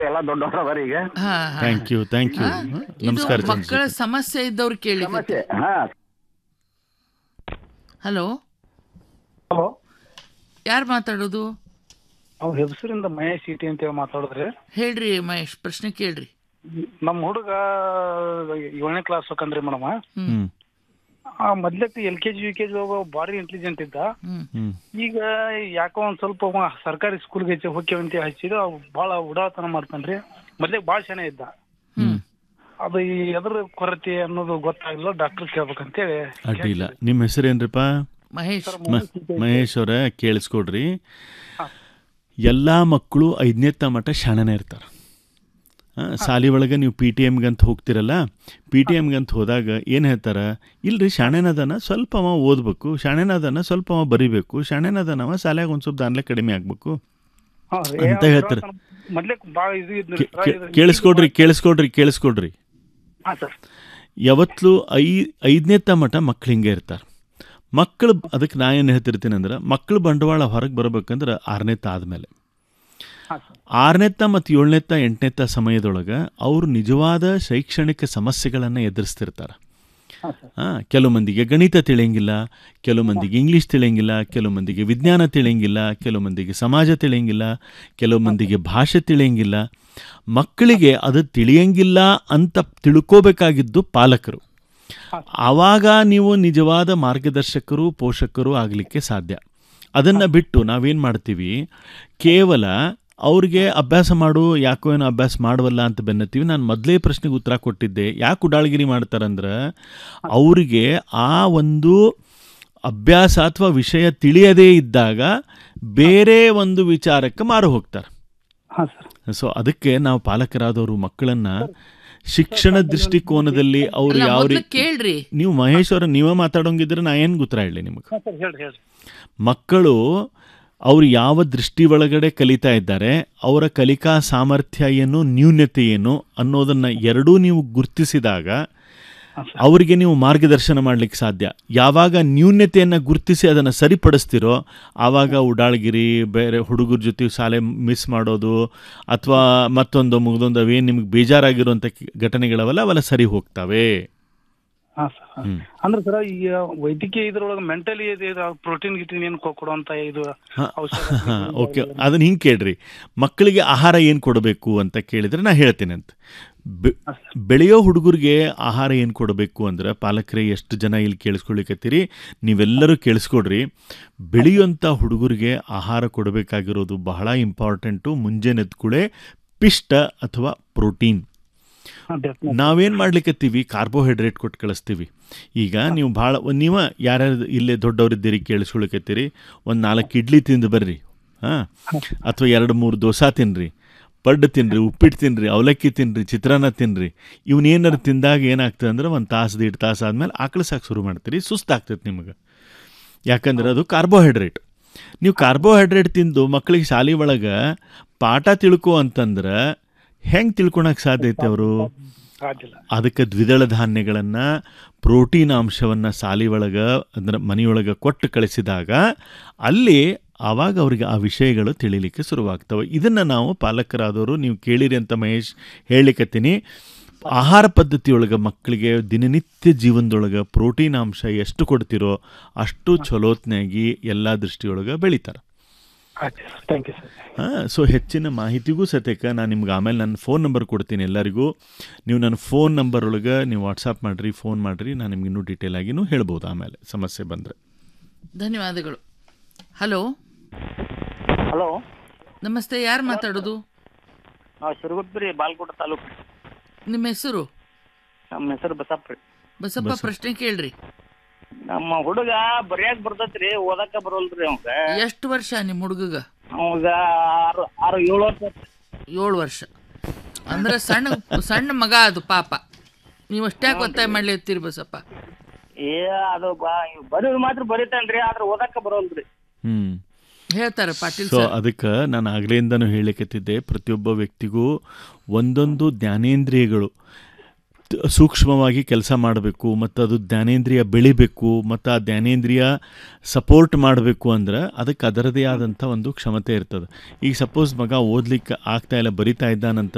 ಎಲ್ಲ ದೊಡ್ಡವ್ರ ಅದಾರ ಈಗ ಹಾ ಹಾ ಥ್ಯಾಂಕ್ ಯು ಥ್ಯಾಂಕ್ ಯು ಹಾ? ಇದು ನಮಸ್ಕಾರ ಮಕ್ಕಳ ಸಮಸ್ಯೆ ಇದ್ದವ್ರು ಕೇಳಿ ಸಮಸ್ಯೆ ಹಾ ಹಲೋ ಹಲೋ ಯಾರು ಮಾತಾಡೋದು ನಾವು ಹೆಸರಿಂದ ಮಹೇಶ್ ಇಟಿ ಅಂತೇಳಿ ಮಾತಾಡಿದ್ರಿ ಹೇಳ್ರಿ ಮಹೇಶ್ ಪ್ರಶ್ನೆ ಕೇಳ್ರಿ ನಮ್ಮ ಹುಡುಗ ಏಳನೇ ಕ್ಲಾಸ್ ಹೋಗಂದ್ರಿ ಮೇಡಮ್ ಹ್ಮ್ ಮೊದ್ಲಕ್ಕೆ L K G U K G ಹೋಗೋ ಭಾರಿ ಇಂಟೆಲಿಜೆಂಟ್ ಇದ್ದ ಹ್ಮ್ ಹ್ಮ್ ಈಗ ಯಾಕೋ ಒಂದ್ ಸ್ವಲ್ಪ ಅವ ಸರ್ಕಾರಿ ಸ್ಕೂಲ್ಗೆ ಹೆಚ್ಚು ಹೋಗ್ಯವಂತ ಹಚ್ಚಿದ ಅವ್ ಭಾಳ ಉಡಾತನ ಮಾಡ್ತಾನ್ರಿ ಮೊದ್ಲಿಗೆ ಭಾಳ ಚೆನ್ನಾಗಿ ಇದ್ದ ಹ್ಮ್ ಅದು ಈ ಎದ್ರ ಕೊರತೆ ಅನ್ನೋದು ಗೊತ್ತಾಗಿಲ್ಲ ಡಾಕ್ಟರ್ ಕೇಳ್ಬೇಕಂತೇಳಿ ಅಡ್ಡಿಲ್ಲ ನಿಮ್ಮ ಹೆಸರೇನ್ರಿಪ್ಪ ಮಹೇಶ್ ಮ- ಮಹೇಶ್ ಅವರ ಕೇಳಿಸ್ಕೊಡ್ರಿ ಎಲ್ಲ ಮಕ್ಕಳು ಐದನೇ ಮಟ್ಟ ಶಾಣೆನೇ ಇರ್ತಾರೆ ಸಾಲಿ ಒಳಗೆ ನೀವು ಪಿ ಟಿ ಎಮ್ಗೆ ಅಂತ ಹೋಗ್ತಿರಲ್ಲ ಪಿ ಟಿ ಎಮ್ಗೆ ಅಂತ ಹೋದಾಗ ಏನು ಹೇಳ್ತಾರೆ ಇಲ್ರಿ ಶಾಣೆನದನ ಸ್ವಲ್ಪ ಅವ ಓದ್ಬೇಕು ಶಾಣೆನದನ ಸ್ವಲ್ಪ ಅವ ಬರಿಬೇಕು ಶಾಣೆನದನವ ಶಾಲ್ಯಾಗ ಒಂದು ಸ್ವಲ್ಪ ದಾನ್ಲೆ ಕಡಿಮೆ ಆಗ್ಬೇಕು ಅಂತ ಹೇಳ್ತಾರೆ. ಮೊದ್ಲಕ್ಕೆ ಭಾಳ ಇದು ಇದ್ನು ಕೇ- ಕೇ- ಕೇಳಿಸ್ಕೊಡ್ರಿ ಕೇಳಿಸ್ಕೊಡ್ರಿ ಕೇಳಿಸ್ಕೊಡ್ರಿ ಹಾ ಸರ್ ಯಾವತ್ತೂ ಐ ಐದನೇ ಮಟ್ಟ ಮಕ್ಳು ಹಿಂಗೆ ಇರ್ತಾರೆ ಮಕ್ಕಳು ಅದಕ್ಕೆ ನಾ ಏನು ಹೇಳ್ತಿರ್ತೀನಿ ಅಂದ್ರೆ ಮಕ್ಕಳು ಬಂಡವಾಳ ಹೊರಗೆ ಬರ್ಬೇಕಂದ್ರೆ ಆರನೇತ್ತ ಆದಮೇಲೆ ಹಾ ಸರ್ ಆರನೇತ್ತ ಮತ್ತು ಏಳನೇತ್ತ ಎಂಟನೇತ್ತ ಸಮಯದೊಳಗೆ ಅವರು ನಿಜವಾದ ಶೈಕ್ಷಣಿಕ ಸಮಸ್ಯೆಗಳನ್ನು ಎದುರಿಸ್ತಿರ್ತಾರೆ ಹಾ ಸರ್ ಆ, ಕೆಲವು ಮಂದಿಗೆ ಗಣಿತ ತಿಳಿಯಂಗಿಲ್ಲ ಕೆಲವು ಮಂದಿಗೆ ಇಂಗ್ಲೀಷ್ ತಿಳಿಯಂಗಿಲ್ಲ ಕೆಲವು ಮಂದಿಗೆ ವಿಜ್ಞಾನ ತಿಳಿಯಂಗಿಲ್ಲ ಕೆಲವು ಮಂದಿಗೆ ಸಮಾಜ ತಿಳಿಯಂಗಿಲ್ಲ ಕೆಲವು ಮಂದಿಗೆ ಭಾಷೆ ತಿಳಿಯಂಗಿಲ್ಲ ಮಕ್ಕಳಿಗೆ ಅದು ತಿಳಿಯಂಗಿಲ್ಲ ಅಂತ ತಿಳ್ಕೋಬೇಕಾಗಿದ್ದು ಪಾಲಕರು ಆವಾಗ ನೀವು ನಿಜವಾದ ಮಾರ್ಗದರ್ಶಕರು ಪೋಷಕರು ಆಗಲಿಕ್ಕೆ ಸಾಧ್ಯ ಅದನ್ನು ಬಿಟ್ಟು ನಾವೇನು ಮಾಡ್ತೀವಿ ಕೇವಲ ಅವ್ರಿಗೆ ಅಭ್ಯಾಸ ಮಾಡು ಯಾಕೋ ಏನೋ ಅಭ್ಯಾಸ ಮಾಡುವಲ್ಲ ಅಂತ ಬೆನ್ನತ್ತೀವಿ ನಾನು ಮೊದಲೇ ಪ್ರಶ್ನೆಗೆ ಉತ್ತರ ಕೊಟ್ಟಿದ್ದೆ ಯಾಕೆ ಉಡಾಳ್ಗಿರಿ ಮಾಡ್ತಾರಂದ್ರೆ ಅವರಿಗೆ ಆ ಒಂದು ಅಭ್ಯಾಸ ಅಥವಾ ವಿಷಯ ತಿಳಿಯದೇ ಇದ್ದಾಗ ಬೇರೆ ಒಂದು ವಿಚಾರಕ್ಕೆ ಮಾರು ಹೋಗ್ತಾರೆ ಹಾ ಸರ್ ಸೊ ಅದಕ್ಕೆ ನಾವು ಪಾಲಕರಾದವರು ಮಕ್ಕಳನ್ನ ಶಿಕ್ಷಣ ದೃಷ್ಟಿಕೋನದಲ್ಲಿ ಅವ್ರು ಅಲ್ಲ ಯಾವ ಮೊದ್ಲು ರೀತಿ ಕೇಳ್ರಿ ನೀವು ಮಹೇಶ್ ಅವರ ನೀವೇ ಮಾತಾಡೋಂಗಿದ್ರೆ ನಾ ಏನು ಗೊತ್ತರ ಹೇಳಿ ನಿಮಗೆ ಹಾ ಸರ್ ಹೇಳ್ರಿ ಹೇಳ್ರಿ ಮಕ್ಕಳು ಅವರು ಯಾವ ದೃಷ್ಟಿ ಒಳಗಡೆ ಕಲಿತಾ ಇದ್ದಾರೆ ಅವರ ಕಲಿಕಾ ಸಾಮರ್ಥ್ಯ ಏನು ನ್ಯೂನ್ಯತೆ ಏನು ಅನ್ನೋದನ್ನ ಎರಡೂ ನೀವು ಗುರುತಿಸಿದಾಗ ಅವರಿಗೆ ನೀವು ಮಾರ್ಗದರ್ಶನ ಮಾಡ್ಲಿಕ್ಕೆ ಸಾಧ್ಯ ಯಾವಾಗ ನ್ಯೂನ್ಯತೆಯನ್ನು ಗುರುತಿಸಿ ಅದನ್ನು ಸರಿಪಡಿಸ್ತಿರೋ ಆವಾಗ ಉಡಾಳ್ಗಿರಿ ಬೇರೆ ಹುಡುಗರ ಜೊತೆ ಶಾಲೆ ಮಿಸ್ ಮಾಡೋದು ಅಥವಾ ಮತ್ತೊಂದು ಮುಗ್ದೊಂದು ಅವೇನು ನಿಮ್ಗೆ ಬೇಜಾರಾಗಿರುವಂಥ ಘಟನೆಗಳವಲ್ಲ ಅವೆಲ್ಲ ಸರಿ ಹೋಗ್ತವೆ ಹಾ ಸರ್ ಹಾ. ಅಂದ್ರೆ ಸರ್ ಈಗ ವೈದ್ಯಕೀಯ ಇದ್ರೊಳಗೆ ಮೆಂಟಲಿ ಪ್ರೋಟೀನ್ ಗಿಟೀನ್ ಏನು ಕೊಡುವಂತ ಇದು ಔಷಧ ಹಾಂ ಓಕೆ ಅದನ್ನ ಹಿಂಗೆ ಕೇಳ್ರಿ ಮಕ್ಕಳಿಗೆ ಆಹಾರ ಏನು ಕೊಡಬೇಕು ಅಂತ ಕೇಳಿದ್ರೆ ನಾ ಹೇಳ್ತೀನಿ ಅಂತ ಬೆ- ಬೆಳೆಯೋ ಹುಡುಗರಿಗೆ ಆಹಾರ ಏನು ಕೊಡಬೇಕು ಅಂದ್ರೆ ಪಾಲಕರೇ ಎಷ್ಟು ಜನ ಇಲ್ಲಿ ಕೇಳಿಸ್ಕೊಳಿಕತ್ತೀರಿ ನೀವೆಲ್ಲರೂ ಕೇಳಿಸ್ಕೊಡ್ರಿ ಬೆಳೆಯುವಂಥ ಹುಡುಗರಿಗೆ ಆಹಾರ ಕೊಡಬೇಕಾಗಿರೋದು ಬಹಳ ಇಂಪಾರ್ಟೆಂಟು ಮುಂಜಾನೆ ಎದ್ಕೂಳೆ ಪಿಷ್ಟ ಅಥವಾ ಪ್ರೋಟೀನ್ ಹಾ, definitely. ನಾವೇನು ಮಾಡ್ಲಿಕ್ಕತ್ತೀವಿ ಕಾರ್ಬೋಹೈಡ್ರೇಟ್ ಕೊಟ್ಟು ಕಳಿಸ್ತೀವಿ ಈಗ ನೀವು ಭಾಳ ನೀವು ಯಾರ್ಯಾರು ಇಲ್ಲೇ ದೊಡ್ಡವರಿದ್ದೀರಿ ಕೇಳಿಸ್ಕೊಳಕತ್ತೀರಿ ಒಂದು ನಾಲ್ಕು ಇಡ್ಲಿ ತಿಂದು ಬರ್ರಿ ಹಾಂ ಅಥವಾ ಎರಡು ಮೂರು ದೋಸೆ ತಿನ್ನಿರಿ ಪಡ್ಡು ತಿನ್ನಿರಿ ಉಪ್ಪಿಟ್ಟು ತಿನ್ನಿರಿ ಅವಲಕ್ಕಿ ತಿನ್ನಿರಿ ಚಿತ್ರಾನ್ನ ತಿನ್ನಿರಿ ಇವನ್ನೇನಾರು ತಿಂದಾಗ ಏನಾಗ್ತದೆ ಅಂದ್ರೆ ಒಂದು ತಾಸು ದೀಡ್ ತಾಸು ಆದಮೇಲೆ ಆಕಳು ಸಾಕು ಶುರು ಮಾಡ್ತೀರಿ ಸುಸ್ತಾಗ್ತೈತೆ ನಿಮಗೆ ಯಾಕಂದ್ರೆ ಅದು ಕಾರ್ಬೋಹೈಡ್ರೇಟ್ ನೀವು ಕಾರ್ಬೋಹೈಡ್ರೇಟ್ ತಿಂದು ಮಕ್ಕಳಿಗೆ ಶಾಲೆ ಒಳಗೆ ಪಾಠ ತಿಳ್ಕೊ ಅಂತಂದ್ರೆ ಹೆಂಗೆ ತಿಳ್ಕೊಳಕ್ಕೆ ಸಾಧ್ಯ ಐತೆ ಅವರು ಸಾಧ್ಯಲ್ಲ ಅದಕ್ಕೆ ದ್ವಿದಳ ಧಾನ್ಯಗಳನ್ನು ಪ್ರೋಟೀನ್ ಅಂಶವನ್ನು ಸಾಲಿ ಒಳಗೆ ಅಂದ್ರೆ ಮನೆಯೊಳಗೆ ಕೊಟ್ಟು ಕಳಿಸಿದಾಗ ಅಲ್ಲಿ ಆವಾಗ ಅವರಿಗೆ ಆ ವಿಷಯಗಳು ತಿಳಿಲಿಕ್ಕೆ ಶುರುವಾಗ್ತವೆ ಇದನ್ನು ನಾವು ಪಾಲಕರಾದವರು ನೀವು ಕೇಳಿರಿ ಅಂತ ಮಹೇಶ್ ಹೇಳಲಿಕ್ಕತ್ತೀನಿ ಆಹಾರ ಪದ್ಧತಿಯೊಳಗೆ ಮಕ್ಕಳಿಗೆ ದಿನನಿತ್ಯ ಜೀವನದೊಳಗೆ ಪ್ರೋಟೀನ್ ಅಂಶ ಎಷ್ಟು ಕೊಡ್ತಿರೋ ಅಷ್ಟು ಚಲೋತ್ನಾಗಿ ಎಲ್ಲ ದೃಷ್ಟಿಯೊಳಗೆ ಬೆಳಿತಾರೆ ಆಯ್ತು sir thank you sir so ಹೆಚ್ಚಿನ ಮಾಹಿತಿಗೂ ಸತ್ಯಕ್ಕೆ ನಾನು ನಿಮ್ಗೆ ಆಮೇಲೆ ನನ್ನ ಫೋನ್ ನಂಬರ್ ಕೊಡ್ತೀನಿ ಎಲ್ಲರಿಗೂ ನೀವು ನನ್ನ ಫೋನ್ ನಂಬರ್ ಒಳಗೆ ನೀವು ವಾಟ್ಸಪ್ ಮಾಡಿರಿ ಫೋನ್ ಮಾಡಿರಿ ನಾನು ನಿಮ್ಗೆ ಇನ್ನೂ ಡೀಟೇಲ್ ಆಗಿನೂ ಹೇಳ್ಬೋದು ಆಮೇಲೆ ಸಮಸ್ಯೆ ಬಂದರೆ ಧನ್ಯವಾದಗಳು ಹಲೋ ಹಲೋ ನಮಸ್ತೆ ಯಾರು ಮಾತಾಡೋದು ನಾವು ಶಿರಗುಪ್ಪಿ ಬಾಲ್ಕೋಟ ತಾಲೂಕು ನಿಮ್ಮ ಹೆಸರು ನಮ್ಮ ಹೆಸರು ಬಸಪ್ಪ ರೀ ಬಸಪ್ಪ ಪ್ರಶ್ನೆ ಕೇಳ್ರಿ ನಮ್ಮ ಹುಡುಗ ಬರ್ಯಾಕ್ ಬರ್ತೈತ್ರಿ ಓದಕ್ಕ ಬರೋಲ್ರಿ ಅವಂಗ ಎಷ್ಟು ವರ್ಷ ನಿಮ್ಮ ಹುಡುಗಗ ಅವಾಗ ಆರು ಆರು ಏಳು ವರ್ಷ ಐತ್ರಿ. ಏಳು ವರ್ಷ ಅಂದ್ರೆ ಸಣ್ಣ ಸಣ್ಣ ಮಗ ಅದು ಪಾಪ ನೀವು ಅಷ್ಟ್ಯಾಕೆ ಒತ್ತಾಯ ಮಾಡ್ಲಿತ್ತೀರಿ ಬಸಪ್ಪ ಏ ಅದು ಬರೀ ಮಾತ್ರ ಬರೀತಾನ್ರಿ ಆದ್ರೆ ಓದಕ್ಕ ಬರೋಲ್ರಿ ಹ್ಞೂ ಹೇಳ್ತಾರೆ ಪಾಟೀಲ್ ಸೊ ಸರ್ ಅದಕ್ಕೆ ನಾನು ಆಗ್ಲಿಂದನೂ ಹೇಳಿಕತ್ತಿದ್ದೆ ಪ್ರತಿಯೊಬ್ಬ ವ್ಯಕ್ತಿಗೂ ಒಂದೊಂದು ಜ್ಞಾನೇಂದ್ರಿಯಗಳು ತ- ಸೂಕ್ಷ್ಮವಾಗಿ ಕೆಲಸ ಮಾಡಬೇಕು ಮತ್ತು ಅದು ಜ್ಞಾನೇಂದ್ರಿಯ ಬೆಳಿಬೇಕು ಮತ್ತು ಆ ಜ್ಞಾನೇಂದ್ರಿಯ ಸಪೋರ್ಟ್ ಮಾಡಬೇಕು ಅಂದ್ರೆ ಅದಕ್ಕೆ ಅದರದೇ ಆದಂಥ ಒಂದು ಕ್ಷಮತೆ ಇರ್ತದೆ ಈಗ ಸಪೋಸ್ ಮಗ ಓದ್ಲಿಕ್ಕೆ ಆಗ್ತಾ ಇಲ್ಲ ಬರಿತಾ ಇದ್ದಾನಂತ